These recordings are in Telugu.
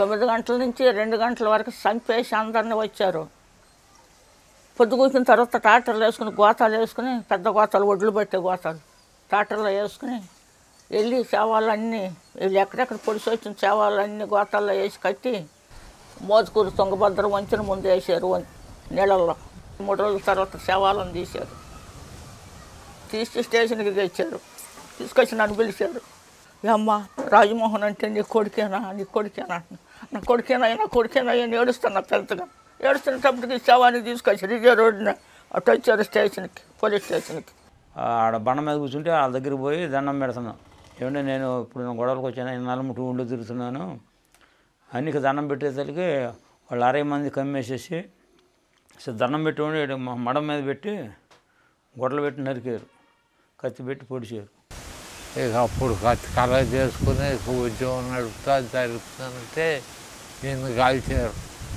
తొమ్మిది గంటల నుంచి రెండు గంటల వరకు చంపేసి అందరిని వచ్చారు పొద్దుగూకిన తర్వాత ట్రాక్టర్లు వేసుకుని గోతాలు వేసుకుని పెద్ద గోతాలు ఒడ్లు పెట్టే గోతాలు ట్రాక్టర్లో వేసుకుని వెళ్ళి శవాలన్నీ వీళ్ళు ఎక్కడెక్కడ పొడిచి వచ్చిన శవాలన్నీ గోతాల్లో వేసి కట్టి మోతుకూరు తుంగభద్ర వంచిన ముందు వేసారు వం- నీళ్ళల్లో మూడు రోజుల తర్వాత శవాలను తీశారు తీసి స్టేషన్కి తెచ్చారు తీసుకొచ్చి నన్ను పిలిచారు అమ్మ రాజమోహన్ అంటే నీ కొడుకేనా నీ కొడుకేనా అంటున్నా. నా కొడుకేనా నా కొడుకేనా అని ఏడుస్తున్నా పెద్దగా ఏడుస్తున్నప్పటికి శవాన్ని తీసుకొచ్చి రిజర్వ్ రోడ్డున అటు వచ్చారు స్టేషన్కి పోలీస్ స్టేషన్కి ఆడ బండ మీద కూర్చుంటే వాళ్ళ దగ్గరికి పోయి దండం పెడుతున్నాం ఏమంటే నేను ఇప్పుడు నేను గొడవలకు వచ్చాను నేను నలుముట్టు ఊళ్ళో తిరుగుతున్నాను అన్నికి దండం పెట్టేసరికి వాళ్ళు అరవై మంది కమ్మేసేసి అసలు దండం పెట్టి ఉండి ఈడ మ- మడం మీద పెట్టి గొడవలు పెట్టి నరికారు కత్తి పెట్టి పొడిచారు ఇక అప్పుడు కత్తి కళ చేసుకుని ఉద్యోగం నడుపుతా జరుగుతుందంటే నిన్ను కాల్చారు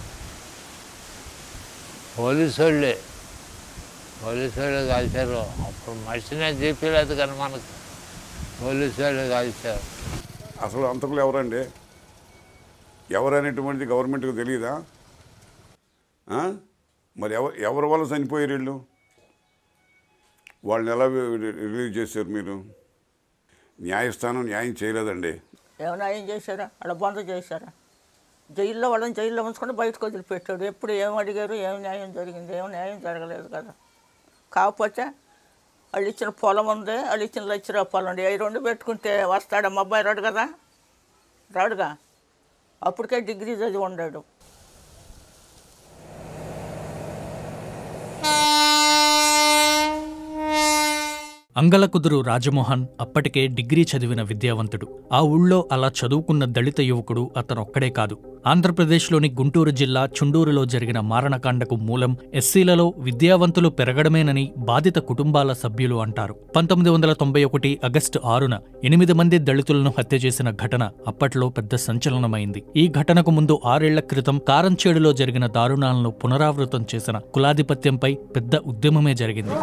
పోలీసు వాళ్ళే పోలీసు వాళ్ళే కాల్చారు అప్పుడు మనిషినే చెప్పలేదు కానీ మనకు పోలీసు వాళ్ళే కాల్చారు అసలు అంతకులు ఎవరండి ఎవరనేటువంటిది గవర్నమెంట్కి తెలియదా ఆ? మరి ఎవరు ఎవరి వల్ల చనిపోయారు వీళ్ళు వాళ్ళని ఎలా రి- రిలీజ్ చేశారు మీరు న్యాయస్థానం న్యాయం చేయలేదండి ఏమైనా ఏం చేశారా అక్కడ బంద చేశారా జైల్లో వాళ్ళని జైల్లో ఉంచుకొని బయటకు వదిలిపెట్టాడు ఎప్పుడు ఏం అడిగారు ఏం న్యాయం జరిగింది ఏం న్యాయం జరగలేదు కదా కాకపోతే వాళ్ళు ఇచ్చిన పొలం ఉంది వాళ్ళు ఇచ్చిన లక్ష రూపాయలు ఉంది అవి రెండు పెట్టుకుంటే వస్తాడా మా అబ్బాయి రాడు కదా రాడుగా అప్పటికే డిగ్రీ చదివి ఉన్నాడు అంగలకుదురు రాజమోహన్ అప్పటికే డిగ్రీ చదివిన విద్యావంతుడు ఆ ఊళ్ళో అలా చదువుకున్న దళిత యువకుడు అతనొక్కడే కాదు ఆంధ్రప్రదేశ్లోని గుంటూరు జిల్లా చుండూరులో జరిగిన మారణకాండకు మూలం ఎస్సీలలో విద్యావంతులు పెరగడమేనని బాధిత కుటుంబాల సభ్యులు అంటారు పంతొమ్మిది వందల తొంభై ఒకటి ఆగస్టు ఆరున ఎనిమిది మంది దళితులను హత్య చేసిన ఘటన అప్పట్లో పెద్ద సంచలనమైంది ఈ ఘటనకు ముందు ఆరేళ్ల క్రితం కారంచేడులో జరిగిన దారుణాలను పునరావృతం చేసిన కులాధిపత్యంపై పెద్ద ఉద్యమమే జరిగింది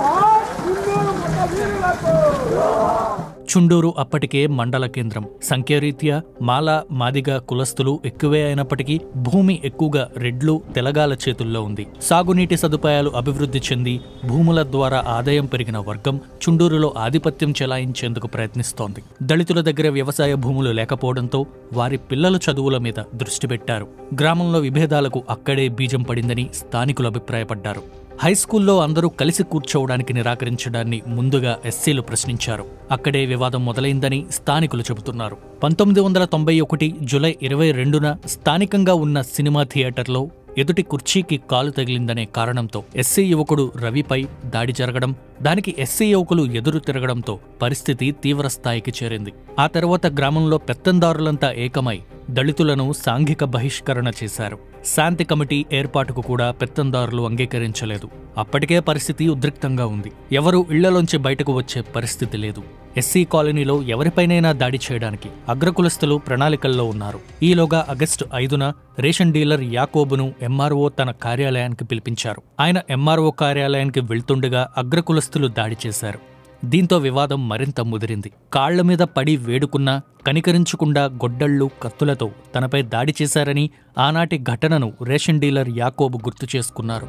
చుండూరు అప్పటికే మండల కేంద్రం సంఖ్యారీత్యా మాల మాదిగ కులస్తులు ఎక్కువే అయినప్పటికీ భూమి ఎక్కువగా రెడ్లు తెలగాల చేతుల్లో ఉంది సాగునీటి సదుపాయాలు అభివృద్ధి చెంది భూముల ద్వారా ఆదాయం పెరిగిన వర్గం చుండూరులో ఆధిపత్యం చెలాయించేందుకు ప్రయత్నిస్తోంది దళితుల దగ్గర వ్యవసాయ భూములు లేకపోవడంతో వారి పిల్లల చదువుల మీద దృష్టి పెట్టారు గ్రామంలో విభేదాలకు అక్కడే బీజం పడిందని స్థానికులు అభిప్రాయపడ్డారు హైస్కూల్లో అందరూ కలిసి కూర్చోవడానికి నిరాకరించడాన్ని ముందుగా ఎస్సీలు ప్రశ్నించారు అక్కడే వివాదం మొదలైందని స్థానికులు చెబుతున్నారు పంతొమ్మిది వందల తొంభై ఒకటి జులై ఇరవై రెండున స్థానికంగా ఉన్న సినిమా థియేటర్లో ఎదుటి కుర్చీకి కాలు తగిలిందనే కారణంతో ఎస్సీ యువకుడు రవిపై దాడి జరగడం దానికి ఎస్సీ యువకులు ఎదురు తిరగడంతో పరిస్థితి తీవ్ర స్థాయికి చేరింది ఆ తర్వాత గ్రామంలో పెత్తందారులంతా ఏకమై దళితులను సాంఘిక బహిష్కరణ చేశారు శాంతి కమిటీ ఏర్పాటుకు కూడా పెత్తందారులు అంగీకరించలేదు అప్పటికే పరిస్థితి ఉద్రిక్తంగా ఉంది ఎవరూ ఇళ్లలోంచి బయటకు వచ్చే పరిస్థితి లేదు ఎస్సీ కాలనీలో ఎవరిపైనైనా దాడి చేయడానికి అగ్రకులస్తులు ప్రణాళికల్లో ఉన్నారు ఈలోగా ఆగస్టు ఐదున రేషన్ డీలర్ యాకోబును ఎంఆర్ఓ తన కార్యాలయానికి పిలిపించారు ఆయన ఎంఆర్ఓ కార్యాలయానికి వెళ్తుండగా అగ్రకులస్తులు దాడి చేశారు దీంతో వివాదం మరింత ముదిరింది కాళ్ల మీద పడి వేడుకున్నా కనికరించకుండా గొడ్డళ్ళు కత్తులతో తనపై దాడి చేశారని ఆనాటి ఘటనను రేషన్ డీలర్ యాకోబు గుర్తు చేసుకున్నారు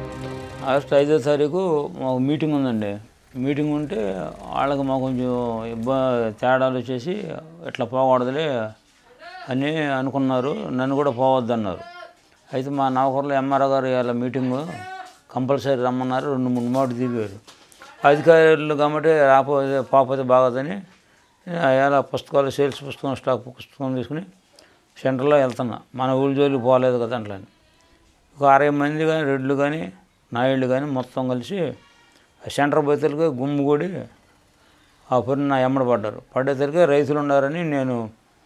ఆగస్టు ఐదో తారీఖు మాకు మీటింగ్ ఉందండి మీటింగ్ ఉంటే వాళ్ళకి మాకు కొంచెం ఇబ్బా తేడాలు వచ్చేసి ఇట్లా పోకూడదులే అని అనుకున్నారు నన్ను కూడా పోవద్దన్నారు అయితే మా నౌకర్లో ఎంఆర్ఓ గారు ఇవాళ మీటింగు కంపల్సరీ రమ్మన్నారు రెండు మూడు మాట దిగారు అధికారులు కాబట్టి రాకపోతే పోకపోతే బాగోదని ఇలా పుస్తకాలు సేల్స్ పుస్తకం స్టాక్ పుస్తకం తీసుకుని సెంటర్లో వెళ్తున్నా మన ఊరి జోలికి పోలేదు కదా అట్లని ఒక అరవై మంది కానీ రెడ్లు కానీ నాయుళ్ళు కానీ మొత్తం కలిసి ఆ సెంటర్ బయతలకి గుమ్ము కూడి ఆ పొరిని నా ఎమ్మడి పడ్డారు పడేసరికి రైతులు ఉన్నారని నేను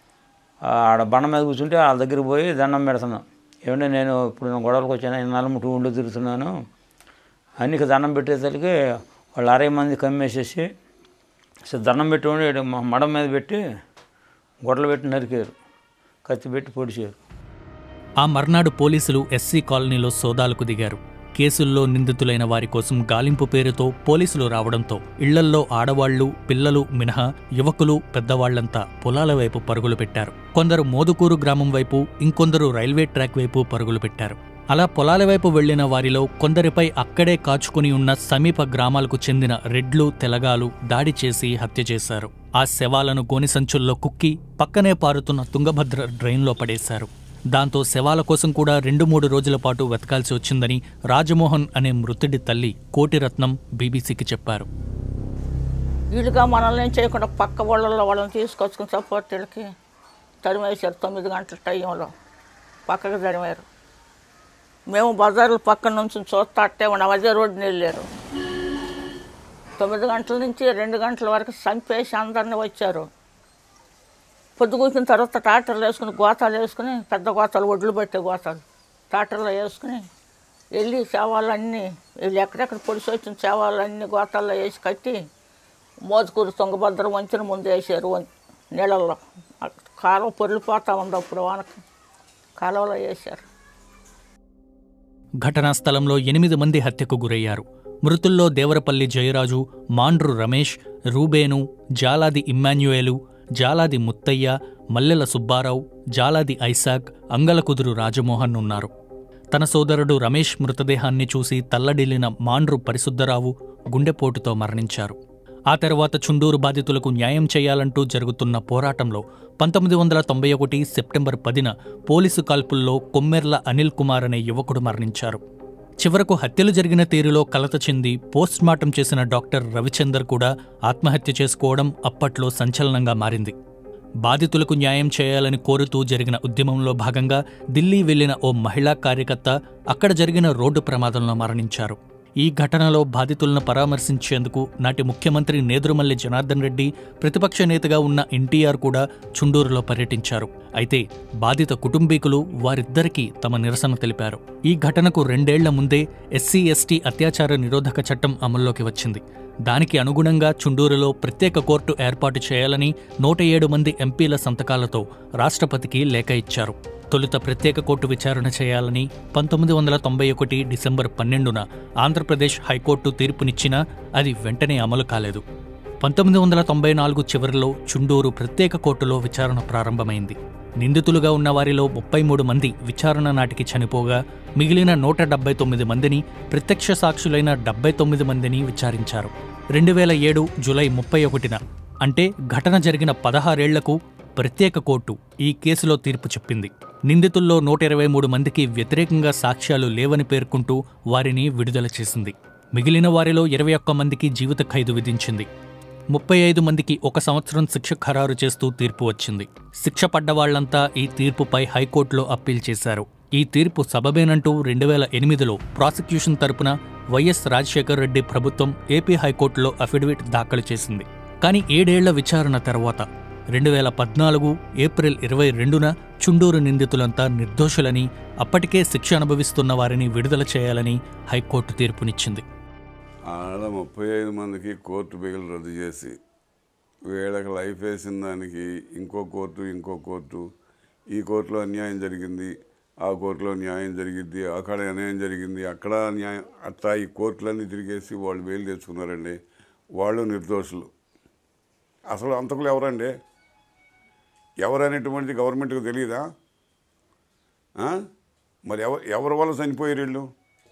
ఆ ఆడ బండ మీద కూర్చుంటే వాళ్ళ దగ్గరికి పోయి దండం పెడుతున్నాను ఏమంటే నేను ఇప్పుడు నేను గొడవలకు వచ్చాను నేను నలుముట్టు ఊళ్ళో తిరుగుతున్నాను అన్నికి దండం పెట్టేసరికి వాళ్ళు అరవై మంది కమ్మేసేసి అసలు దండం పెట్టి ఉండి ఈడ మ- మడం మీద పెట్టి గొడవలు పెట్టి నరికారు కత్తి పెట్టి పొడిచారు ఆ మర్నాడు పోలీసులు ఎస్సీ కాలనీలో సోదాలకు దిగారు కేసుల్లో నిందితులైన వారి కోసం గాలింపు పేరుతో పోలీసులు రావడంతో ఇళ్లల్లో ఆడవాళ్లు పిల్లలు మినహా యువకులు పెద్దవాళ్లంతా పొలాల వైపు పరుగులు పెట్టారు కొందరు మోదుకూరు గ్రామం వైపు ఇంకొందరు రైల్వే ట్రాక్ వైపు పరుగులు పెట్టారు అలా పొలాల వైపు వెళ్లిన వారిలో కొందరిపై అక్కడే కాచుకుని ఉన్న సమీప గ్రామాలకు చెందిన రెడ్లు తెలగాలు దాడి చేసి హత్య చేశారు ఆ శవాలను గోని సంచుల్లో కుక్కి పక్కనే పారుతున్న తుంగభద్ర డ్రైన్లో పడేశారు దాంతో శవాల కోసం కూడా రెండు మూడు రోజుల పాటు వెతకాల్సి వచ్చిందని రాజమోహన్ అనే మృతుడి తల్లి కోటిరత్నం బీబీసీకి చెప్పారు వీళ్ళుగా మనల్ని ఏం చేయకుండా పక్క వాళ్ళల్లో వాళ్ళని తీసుకొచ్చుకుని సపోర్ట్ వీళ్ళకి తరిమేశారు తొమ్మిది గంటల టైంలో పక్కకు తరిమారు మేము బజార్ల పక్కన నుంచి చూస్తా అట్టే ఉన్నాం అదే రోడ్డుని వెళ్ళారు తొమ్మిది గంటల నుంచి రెండు గంటల వరకు చంపేసి అందరినీ వచ్చారు పొద్దుగూకిన తర్వాత ట్రాక్టర్లు వేసుకుని గోతాలు వేసుకుని పెద్ద గోతాలు ఒడ్లు పెట్టే గోతాలు ట్రాక్టర్లో వేసుకుని వెళ్ళి శవాలన్నీ వీళ్ళు ఎక్కడెక్కడ పొడిచి వచ్చిన శవాలన్నీ గోతాల్లో వేసి కట్టి మోదుకూరు తుంగభద్ర వంచిన ముందు వేసారు వం- నీళ్ళల్లో ఆ కాలువ పొర్లిపోతా ఉంది అప్పుడు వానకు కాలువలో వేశారు ఘటనా స్థలంలో ఎనిమిది మంది హత్యకు గురయ్యారు మృతుల్లో దేవరపల్లి జయరాజు మాండ్రు రమేష్ రూబేను జాలాది ఇమ్మాన్యుయేలు జాలాది ముత్తయ్య మల్లెల సుబ్బారావు జాలాది ఐసాక్ అంగలకుదురు రాజమోహన్ ఉన్నారు తన సోదరుడు రమేష్ మృతదేహాన్ని చూసి తల్లడిల్లిన మాండ్రు పరిశుద్ధరావు గుండెపోటుతో మరణించారు ఆ తర్వాత చుండూరు బాధితులకు న్యాయం చేయాలంటూ జరుగుతున్న పోరాటంలో పంతొమ్మిది వందల తొంభై ఒకటి సెప్టెంబర్ పదిన పోలీసు కాల్పుల్లో కొమ్మెర్ల అనిల్ కుమార్ అనే యువకుడు మరణించారు చివరకు హత్యలు జరిగిన తీరులో కలత చెంది పోస్ట్మార్టం చేసిన డాక్టర్ రవిచందర్ కూడా ఆత్మహత్య చేసుకోవడం అప్పట్లో సంచలనంగా మారింది బాధితులకు న్యాయం చేయాలని కోరుతూ జరిగిన ఉద్యమంలో భాగంగా ఢిల్లీ వెళ్లిన ఓ మహిళా కార్యకర్త అక్కడ జరిగిన రోడ్డు ప్రమాదంలో మరణించారు ఈ ఘటనలో బాధితులను పరామర్శించేందుకు నాటి ముఖ్యమంత్రి నేదురుమల్లి జనార్దన్ రెడ్డి ప్రతిపక్ష నేతగా ఉన్న ఎన్టీఆర్ కూడా చుండూరులో పర్యటించారు అయితే బాధిత కుటుంబీకులు వారిద్దరికీ తమ నిరసన తెలిపారు ఈ ఘటనకు రెండేళ్ల ముందే ఎస్సీ ఎస్టీ అత్యాచార నిరోధక చట్టం అమల్లోకి వచ్చింది దానికి అనుగుణంగా చుండూరులో ప్రత్యేక కోర్టు ఏర్పాటు చేయాలని నూట ఏడు మంది ఎంపీల సంతకాలతో రాష్ట్రపతికి లేఖ ఇచ్చారు తొలుత ప్రత్యేక కోర్టు విచారణ చేయాలని పంతొమ్మిది వందల తొంభై ఒకటి డిసెంబర్ పన్నెండున ఆంధ్రప్రదేశ్ హైకోర్టు తీర్పునిచ్చినా అది వెంటనే అమలు కాలేదు పంతొమ్మిది వందల తొంభై నాలుగు చివరిలో చుండూరు ప్రత్యేక కోర్టులో విచారణ ప్రారంభమైంది నిందితులుగా ఉన్న వారిలో ముప్పై మూడు మంది విచారణ నాటికి చనిపోగా మిగిలిన నూట డెబ్బై తొమ్మిది మందిని ప్రత్యక్ష సాక్షులైన డెబ్బై తొమ్మిది మందిని విచారించారు రెండు వేల ఏడు జులై ముప్పై ఒకటిన అంటే ఘటన జరిగిన పదహారేళ్లకు ప్రత్యేక కోర్టు ఈ కేసులో తీర్పు చెప్పింది నిందితుల్లో నూట ఇరవై మూడు మందికి వ్యతిరేకంగా సాక్ష్యాలు లేవని పేర్కొంటూ వారిని విడుదల చేసింది మిగిలిన వారిలో ఇరవై ఒక్క మందికి జీవిత ఖైదు విధించింది ముప్పై ఐదు మందికి ఒక సంవత్సరం శిక్ష ఖరారు చేస్తూ తీర్పు వచ్చింది శిక్ష పడ్డవాళ్లంతా ఈ తీర్పుపై హైకోర్టులో అప్పీల్ చేశారు ఈ తీర్పు సబబేనంటూ రెండు వేల ఎనిమిదిలో ప్రాసిక్యూషన్ తరపున వైఎస్ రాజశేఖర్ రెడ్డి ప్రభుత్వం ఏపీ హైకోర్టులో అఫిడవిట్ దాఖలు చేసింది కానీ ఏడేళ్ల విచారణ తర్వాత రెండు వేల పద్నాలుగు ఏప్రిల్ ఇరవై రెండున చుండూరు నిందితులంతా నిర్దోషులని అప్పటికే శిక్ష అనుభవిస్తున్న వారిని విడుదల చేయాలని హైకోర్టు తీర్పునిచ్చింది ఆడ ముప్పై ఐదు మందికి కోర్టు బిగులు రద్దు చేసి వీళ్ళకి లైఫ్ వేసిన దానికి ఇంకో కోర్టు ఇంకో కోర్టు ఈ కోర్టులో అన్యాయం జరిగింది ఆ కోర్టులో న్యాయం జరిగింది అక్కడ అన్యాయం జరిగింది అక్కడ న్యాయం అట్లా ఈ కోర్టులన్నీ తిరిగేసి వాళ్ళు బెయిల్ తెచ్చుకున్నారండి వాళ్ళు నిర్దోషులు అసలు అంతకులు ఎవరండి ఎవరనేటువంటిది గవర్నమెంట్కి తెలియదా ఆ? మరి ఎవరు ఎవరి వల్ల చనిపోయారు వీళ్ళు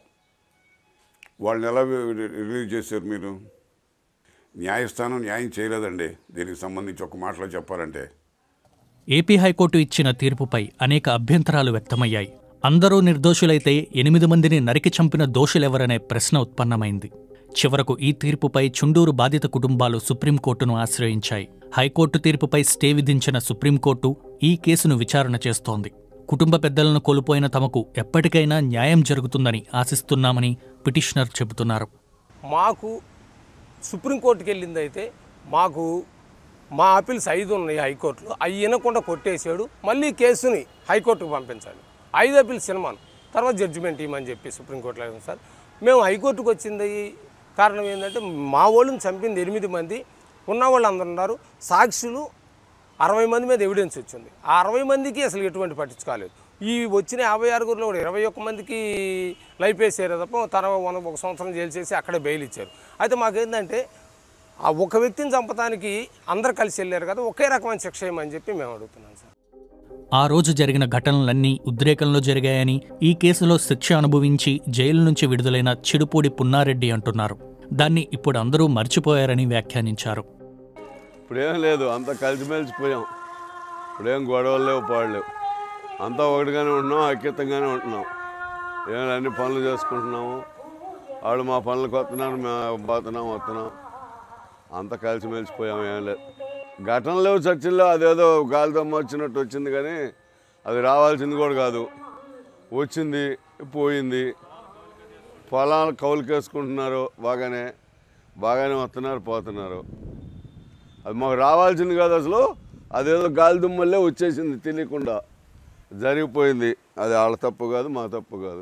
వాళ్ళని ఎలా రిలీవ్ చేశారు మీరు న్యాయస్థానం న్యాయం చేయలేదండి దీనికి సంబంధించి ఒక మాటలో చెప్పాలంటే ఏపీ హైకోర్టు ఇచ్చిన తీర్పుపై అనేక అభ్యంతరాలు వ్యక్తమయ్యాయి అందరూ నిర్దోషులైతే ఎనిమిది మందిని నరికి చంపిన దోషులెవరనే ప్రశ్న ఉత్పన్నమైంది చివరకు ఈ తీర్పుపై చుండూరు బాధిత కుటుంబాలు సుప్రీంకోర్టును ఆశ్రయించాయి హైకోర్టు తీర్పుపై స్టే విధించిన సుప్రీంకోర్టు ఈ కేసును విచారణ చేస్తోంది కుటుంబ పెద్దలను కోల్పోయిన తమకు ఎప్పటికైనా న్యాయం జరుగుతుందని ఆశిస్తున్నామని పిటిషనర్ చెబుతున్నారు మాకు సుప్రీంకోర్టుకి వెళ్ళింది అయితే మాకు మా అపీల్స్ ఐదు ఉన్నాయి హైకోర్టులో అవి వినకుండా కొట్టేసాడు మళ్ళీ కేసుని హైకోర్టుకు పంపించాలి ఐదు అపీల్స్ సినిమాను తర్వాత జడ్జిమెంట్ ఇవ్వమని చెప్పి సుప్రీంకోర్టులో అడిగాం సార్ మేము హైకోర్టుకు వచ్చింది కారణం ఏంటంటే మా వాళ్ళని చంపింది ఎనిమిది మంది ఉన్న వాళ్ళు అందరు ఉన్నారు సాక్షులు అరవై మంది మీద ఎవిడెన్స్ వచ్చింది ఆ అరవై మందికి అసలు ఎటువంటి పట్టించుకోలేదు ఈ వచ్చిన యాభై ఆరుగురిలో కూడా ఇరవై ఒక్క మందికి లైఫ్ వేసారు తప్ప తర్వాత వన్ ఒక సంవత్సరం జైలు చేసి అక్కడే బెయిల్ ఇచ్చారు అయితే మాకేంటంటే ఆ ఒక వ్యక్తిని చంపడానికి అందరు కలిసి వెళ్ళారు కదా ఒకే రకమైన శిక్ష ఏమని చెప్పి మేము అడుగుతున్నాం సార్ ఆ రోజు జరిగిన ఘటనలన్నీ ఉద్రేకంలో జరిగాయని ఈ కేసులో శిక్ష అనుభవించి జైలు నుంచి విడుదలైన చిడుపూడి పున్నారెడ్డి అంటున్నారు దాన్ని ఇప్పుడు అందరూ మర్చిపోయారని వ్యాఖ్యానించారు ఇప్పుడేం లేదు అంతా కలిసిమెలిసిపోయాం ఇప్పుడేం గొడవలు లేవు పాడలేవు అంతా ఒకటిగానే ఉంటున్నాం ఐక్యతంగానే ఉంటున్నాం ఏం అన్ని పనులు చేసుకుంటున్నాము వాళ్ళు మా పనులకు వస్తున్నారు మేము పోతున్నాం వస్తున్నాం అంతా కలిసిమెలిసిపోయాం ఏం లేదు ఘటనలు లేవు చర్చల్లో అదేదో గాలిదమ్మ వచ్చినట్టు వచ్చింది కానీ అది రావాల్సింది కూడా కాదు వచ్చింది పోయింది పొలాలు కౌలుకేసుకుంటున్నారు బాగానే బాగానే వస్తున్నారు పోతున్నారు అది మాకు రావాల్సింది కాదు అసలు అదేదో గాలి దుమ్మల్లే వచ్చేసింది తెలియకుండా జరిగిపోయింది అది వాళ్ళ తప్పు కాదు మా తప్పు కాదు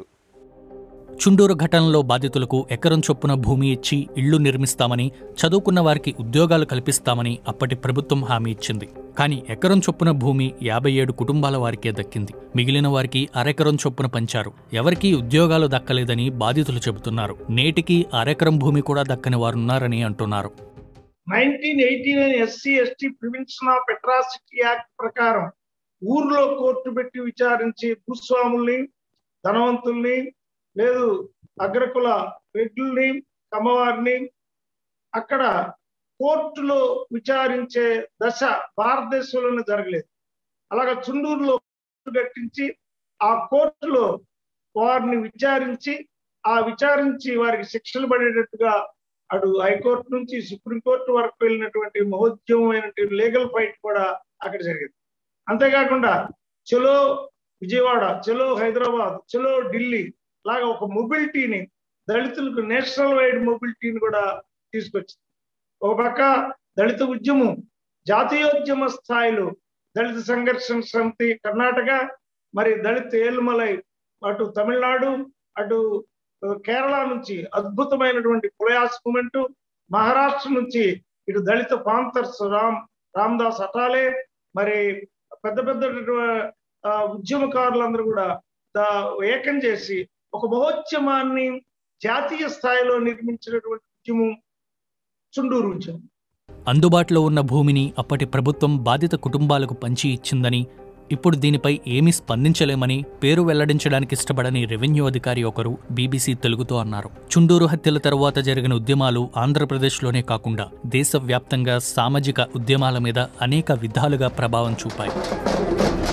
చుండూరు ఘటనలో బాధితులకు ఎకరం చొప్పున భూమి ఇచ్చి ఇళ్లు నిర్మిస్తామని చదువుకున్న వారికి ఉద్యోగాలు కల్పిస్తామని అప్పటి ప్రభుత్వం హామీ ఇచ్చింది కానీ ఎకరం చొప్పున భూమి యాభై ఏడు కుటుంబాల వారికే దక్కింది మిగిలిన వారికి అరెకరం చొప్పున పంచారు ఎవరికీ ఉద్యోగాలు దక్కలేదని బాధితులు చెబుతున్నారు నేటికి అరెకరం భూమి కూడా దక్కని వారున్నారని అంటున్నారు nineteen eighty nine SC ST prevention of atrocity act ప్రకారం ఊర్లో కోర్టు పెట్టి విచారించి భూస్వాముల్ని ధనవంతుల్ని లేదు అగ్రకుల రెడ్లుని కమ్మవారిని అక్కడ కోర్టులో విచారించే దశ భారతదేశంలోనే జరగలేదు అలాగా చుండూరులో కోర్టు కట్టించి ఆ కోర్టులో వారిని విచారించి ఆ విచారించి వారికి శిక్షలు పడేటట్టుగా అటు హైకోర్టు నుంచి సుప్రీంకోర్టు వరకు వెళ్ళినటువంటి మహోద్యమైనటువంటి లీగల్ ఫైట్ కూడా అక్కడ జరిగింది అంతేకాకుండా చలో విజయవాడ చలో హైదరాబాద్ చలో ఢిల్లీ లాగా ఒక మొబిలిటీని దళితులకు నేషనల్ వైడ్ మొబిలిటీని కూడా తీసుకొచ్చింది ఒక పక్క దళిత ఉద్యమం జాతీయోద్యమ స్థాయిలో దళిత సంఘర్షణ సమితి కర్ణాటక మరి దళిత ఏలుమలై అటు తమిళనాడు అటు కేరళ నుంచి అద్భుతమైనటువంటి ప్రయాస్ మూమెంట్ మహారాష్ట్ర నుంచి ఇటు దళిత పాంతర్స్ రామ్ రామ్దాస్ అటాలే మరి పెద్ద పెద్ద ఆ, ఉద్యమకారులందరూ కూడా దా- ఏకం చేసి ఒక మహోద్యమాన్ని జాతీయ స్థాయిలో నిర్మించినటువంటి ఉద్యమం చుండూరు ఉద్యమం అందుబాటులో ఉన్న భూమిని అప్పటి ప్రభుత్వం బాధిత కుటుంబాలకు పంచి ఇచ్చిందని ఇప్పుడు దీనిపై ఏమీ స్పందించలేమని పేరు వెల్లడించడానికి ఇష్టపడని రెవెన్యూ అధికారి ఒకరు బీబీసీ తెలుగుతో అన్నారు చుండూరు హత్యల తరువాత జరిగిన ఉద్యమాలు ఆంధ్రప్రదేశ్లోనే కాకుండా దేశవ్యాప్తంగా సామాజిక ఉద్యమాల మీద అనేక విధాలుగా ప్రభావం చూపాయి